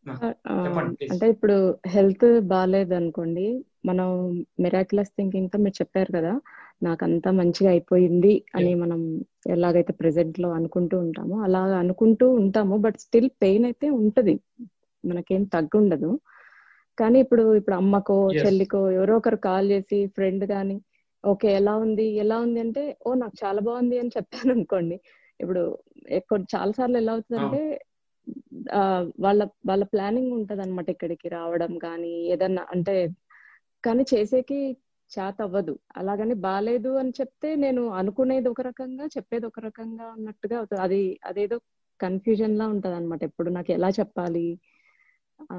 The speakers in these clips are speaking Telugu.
ఆ, చెప్పండి ప్లీజ్ అంటే ఇప్పుడు హెల్త్ బాగాలేదు అనుకోండి మనం మిరాక్యులస్ థింకింగ్ తో మీరు చెప్పారు కదా నాకు అంతా మంచిగా అయిపోయింది అని మనం ఎలాగైతే ప్రెసెంట్ లో అనుకుంటూ ఉంటామో అలా అనుకుంటూ ఉంటాము బట్ స్టిల్ పెయిన్ అయితే ఉంటది మనకేం తగ్గుండదు కానీ ఇప్పుడు ఇప్పుడు అమ్మకో Yes. చెల్లికో ఎవరో ఒకరు కాల్ చేసి ఫ్రెండ్ కానీ ఓకే ఎలా ఉంది ఎలా ఉంది అంటే ఓ నాకు చాలా బాగుంది అని చెప్పాను అనుకోండి ఇప్పుడు ఎక్కువ చాలా సార్లు ఎలా అవుతుందంటే ఆ, వాళ్ళ వాళ్ళ ప్లానింగ్ ఉంటది అనమాట ఇక్కడికి రావడం కానీ ఏదన్నా అంటే కానీ చేసేకి చేత అవ్వదు అలాగని బాగాలేదు అని చెప్తే నేను అనుకునేది ఒక రకంగా చెప్పేది ఒక రకంగా అన్నట్టుగా అవుతుంది అది అదేదో కన్ఫ్యూజన్ లా ఉంటది అనమాట ఎప్పుడు నాకు ఎలా చెప్పాలి ఆ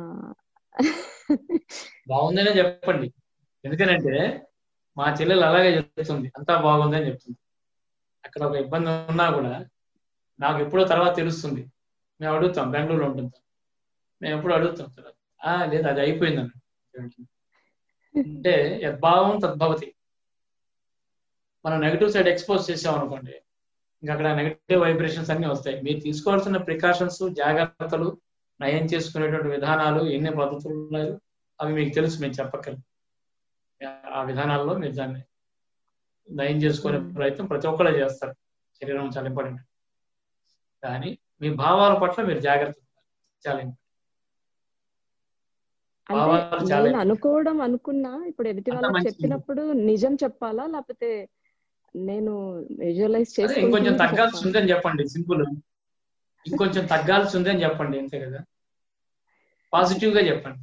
బాగుందనే చెప్పండి ఎందుకనంటే మా చెల్లెలు అలాగే చెప్తుంది అంతా బాగుంది అని చెప్తుంది అక్కడ ఒక ఇబ్బంది ఉన్నా కూడా నాకు ఎప్పుడో తర్వాత తెలుస్తుంది మేము అడుగుతాం బెంగళూరులో ఉంటుంది మేము ఎప్పుడు అడుగుతాం తర్వాత ఆ లేదు అది అయిపోయింది అన్న అంటే యద్భావం తద్భవతి మనం నెగిటివ్ సైడ్ ఎక్స్పోజ్ చేసాం అనుకోండి ఇంకా అక్కడ నెగిటివ్ వైబ్రేషన్స్ అన్ని వస్తాయి మీరు తీసుకోవాల్సిన ప్రికాషన్స్ జాగ్రత్తలు నయం చేసుకునేటువంటి విధానాలు ఎన్ని పద్ధతులు ఉన్నాయి అవి మీకు తెలుసు మేము చెప్పక్కర్లేదు ఆ విధానాల్లో మీరు దాన్ని నయం చేసుకునే Hmm. ప్రయత్నం ప్రతి ఒక్కరు చేస్తారు శరీరం చాలా ఇంపార్టెంట్ కానీ మీ భావాల పట్ల మీరు జాగ్రత్త పడాలి. చాలా important. అంటే భావాలు చాలా నేను అనుకోవడం అనుకున్నా ఇప్పుడు ఎదుటి అంతా వాళ్ళకి మంచిది. చెప్పినప్పుడు నిజం చెప్పాలా లేకపోతే నేను విజువలైజ్ అదే ఇంకొంచెం చేసుకుంటూ తగ్గాల్సి చెప్పాలా? ఉందని చెప్పండి సింపుల్ ఇంకొంచెం తగ్గాల్సి ఉందని చెప్పండి అంతే కదా పాజిటివ్ గా చెప్పండి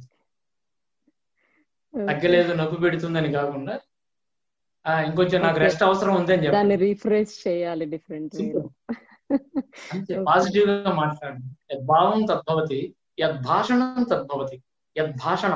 Okay. తగ్గలేదు నొప్పి పెడుతుందని కాకుండా ఆ ఇంకొంచెం నాకు Okay. రెస్ట్ అవసరం ఉంది అని దాన్ని చెప్పండి రీఫ్రెష్ చేయాలి డిఫరెంట్ Simple. అంతే Okay. పాజిటివ్ గా మాట్లాడండి యద్భావం తద్భవతి యద్భాషణం తద్భవతి యద్భాషణం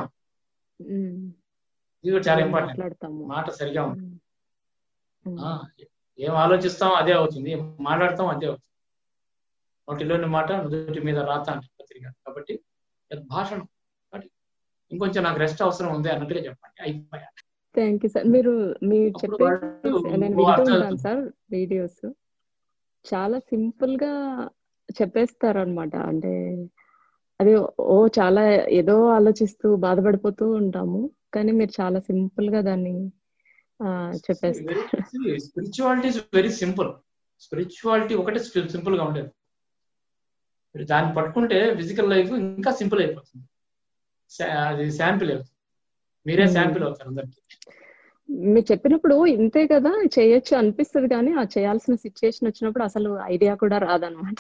ఇది కూడా చాలా ఇంపార్టెంట్ మాట్లాడతాము మాట సరిగా ఉంది ఉమ్. ఉమ్. ఆ, ఏం ఆలోచిస్తాం అదే అవుతుంది ఏం మాట్లాడతాం అదే అవుతుంది నోటిలోని మాట నుదుటి మీద రాత అంటే పత్రిక కాబట్టి యద్భాషణం కాబట్టి ఇంకొంచెం నాకు రెస్ట్ అవసరం ఉంది అన్నట్టుగా చెప్పండి అయిపోయా థ్యాంక్ యూ సార్ మీరు మీరు అప్పుడు చెప్పే వాళ్ళు నేను ఓ వింటూ అర్థం ఉంటాను అవుతుంది. సార్ వీడియోస్ చాలా సింపుల్ గా చెప్పేస్తారు అనమాట అంటే అది ఓ చాలా ఏదో ఆలోచిస్తూ బాధపడిపోతూ ఉంటాము కానీ మీరు చాలా సింపుల్ గా దాన్ని ఆ, చెప్పేస్తారు spirituality is very simple spirituality ఒకటే సింపుల్ గా ఉండేది మీరు దాన్ని పట్టుకుంటే ఫిజికల్ లైఫ్ ఇంకా సింపుల్ అయిపోతుంది శా- అది శాంపిల్ అవుతుంది మీరే Hmm. శాంపిల్ అవుతారు అందరికి మీరు చెప్పినప్పుడు ఇంతే కదా చేయొచ్చు అనిపిస్తుంది కానీ ఆ చేయాల్సిన సిచ్యుయేషన్ వచ్చినప్పుడు అసలు ఐడియా కూడా రాదనమాట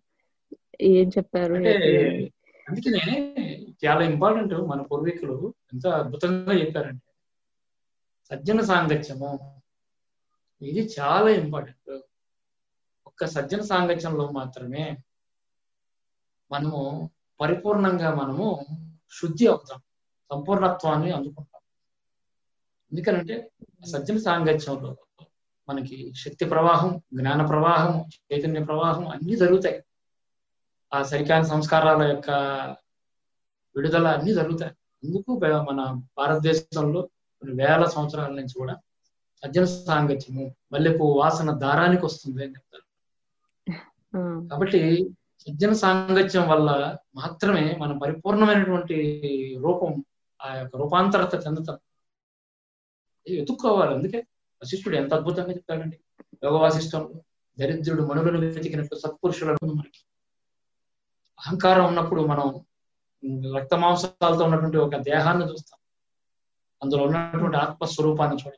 ఏం చెప్పారు అంటే ఏంటి అని. అందుకనే చాలా ఇంపార్టెంట్ మన పూర్వీకులు ఎంత అద్భుతంగా చెప్పారంటే సజ్జన సాంగత్యము ఇది చాలా ఇంపార్టెంట్ ఒక్క సజ్జన సాంగత్యంలో మాత్రమే మనము పరిపూర్ణంగా మనము శుద్ధి అవుతాం సంపూర్ణత్వాన్ని అందుకుంటాం ఎందుకనంటే సజ్జన సాంగత్యంలో మనకి శక్తి ప్రవాహం జ్ఞాన ప్రవాహం చైతన్య ప్రవాహం అన్ని జరుగుతాయి ఆ సరికాని సంస్కారాల యొక్క విడుదల అన్ని జరుగుతాయి అందుకు బ- మన భారతదేశంలో కొన్ని వేల సంవత్సరాల నుంచి కూడా సజ్జన సాంగత్యము మల్లెపూ వాసన దారానికి వస్తుంది అని చెప్తారు ఆ, కాబట్టి సజ్జన సాంగత్యం వల్ల మాత్రమే మన పరిపూర్ణమైనటువంటి రూపం ఆ యొక్క రూపాంతరత చెందుతాం ఇది వెతుక్కోవాలి అందుకే వశిష్ఠుడు ఎంత అద్భుతంగా చెప్తాడండి యోగ వాసిష్టంలో దరిద్రుడు మనులను వెతికినట్టు సత్పురుషులను మనకి అహంకారం ఉన్నప్పుడు మనం ఉమ్, రక్త మాంసాలతో ఉన్నటువంటి ఒక దేహాన్ని చూస్తాం అందులో ఉన్నటువంటి ఆత్మస్వరూపాన్ని చూడండి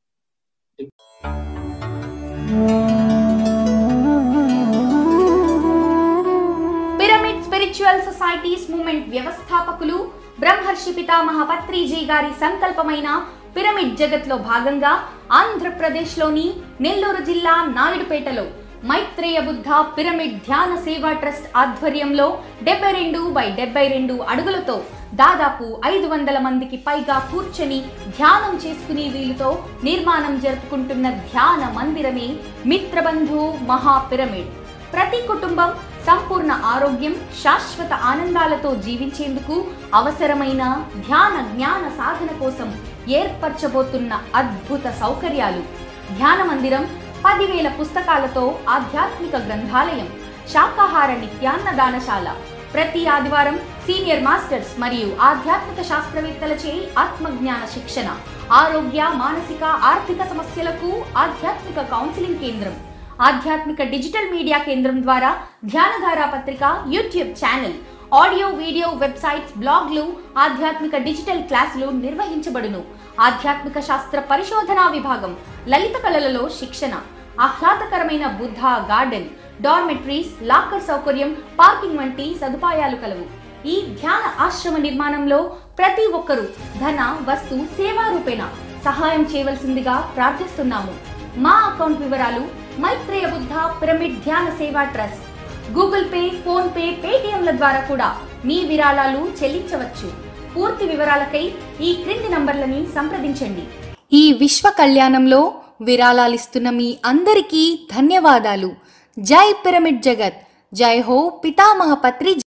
పిరమిడ్ స్పిరిచువల్ సొసైటీస్ మూమెంట్ వ్యవస్థాపకులు బ్రహ్మర్షి పితామహ పత్రిజీ గారి సంకల్పమైన పిరమిడ్ జగత్లో భాగంగా ఆంధ్రప్రదేశ్లోని నెల్లూరు జిల్లా నాయుడుపేటలో మైత్రేయ బుద్ధ పిరమిడ్ ధ్యాన సేవా ట్రస్ట్ ఆధ్వర్యంలో డెబ్బై రెండు బై డెబ్బై రెండు అడుగులతో దాదాపు ఐదు వందల మందికి పైగా కూర్చొని ధ్యానం చేసుకునే వీలుతో నిర్మాణం జరుపుకుంటున్న ధ్యాన మందిరమే మిత్రబంధు మహా పిరమిడ్ ప్రతి కుటుంబం సంపూర్ణ ఆరోగ్యం శాశ్వత ఆనందాలతో జీవించేందుకు అవసరమైన ధ్యాన జ్ఞాన సాధన కోసం ఏర్పరచబోతున్న అద్భుత సౌకర్యాలు ధ్యాన మందిరం పదివేల పుస్తకాలతో ఆధ్యాత్మిక గ్రంథాలయం శాకాహార నిత్యాన్నదానశాల ప్రతి ఆదివారం సీనియర్ మాస్టర్స్ మరియు ఆధ్యాత్మిక శాస్త్రవేత్తలచే ఆత్మజ్ఞాన శిక్షణ ఆరోగ్య మానసిక ఆర్థిక సమస్యలకు ఆధ్యాత్మిక కౌన్సిలింగ్ కేంద్రం ఆధ్యాత్మిక డిజిటల్ మీడియా కేంద్రం ద్వారా ధ్యానధార పత్రిక YouTube channel audio video websites బ్లాగ్లు ఆధ్యాత్మిక డిజిటల్ క్లాసులు నిర్వహించబడును ఆధ్యాత్మిక శాస్త్ర పరిశోధనా విభాగం లలిత కళలలో శిక్షణ ఆహ్లాదకరమైన బుద్ధ గార్డెన్ డార్మెట్రీస్ లాకర్ సౌకర్యం పార్కింగ్ వంటి సదుపాయాలు కలవు ఈ ధ్యాన ఆశ్రమ నిర్మాణంలో ప్రతి ఒక్కరూ ధన వస్తు సేవా రూపేణ సహాయం చేయవలసిందిగా ప్రార్థిస్తున్నాము మా అకౌంట్ వివరాలు మైత్రేయ బుద్ధ పిరమిడ్ ధ్యాన సేవా trust Google Pay PhonePe పేటిఎంల ద్వారా కూడా మీ విరాళాలు చెల్లించవచ్చు పూర్తి వివరాలకై ఈ క్రింది నంబర్లని సంప్రదించండి ఈ విశ్వ కళ్యాణంలో విరాళాలిస్తున్న మీ అందరికీ ధన్యవాదాలు జై పిరమిడ్ జగత్ జై హో పితామహ పత్రి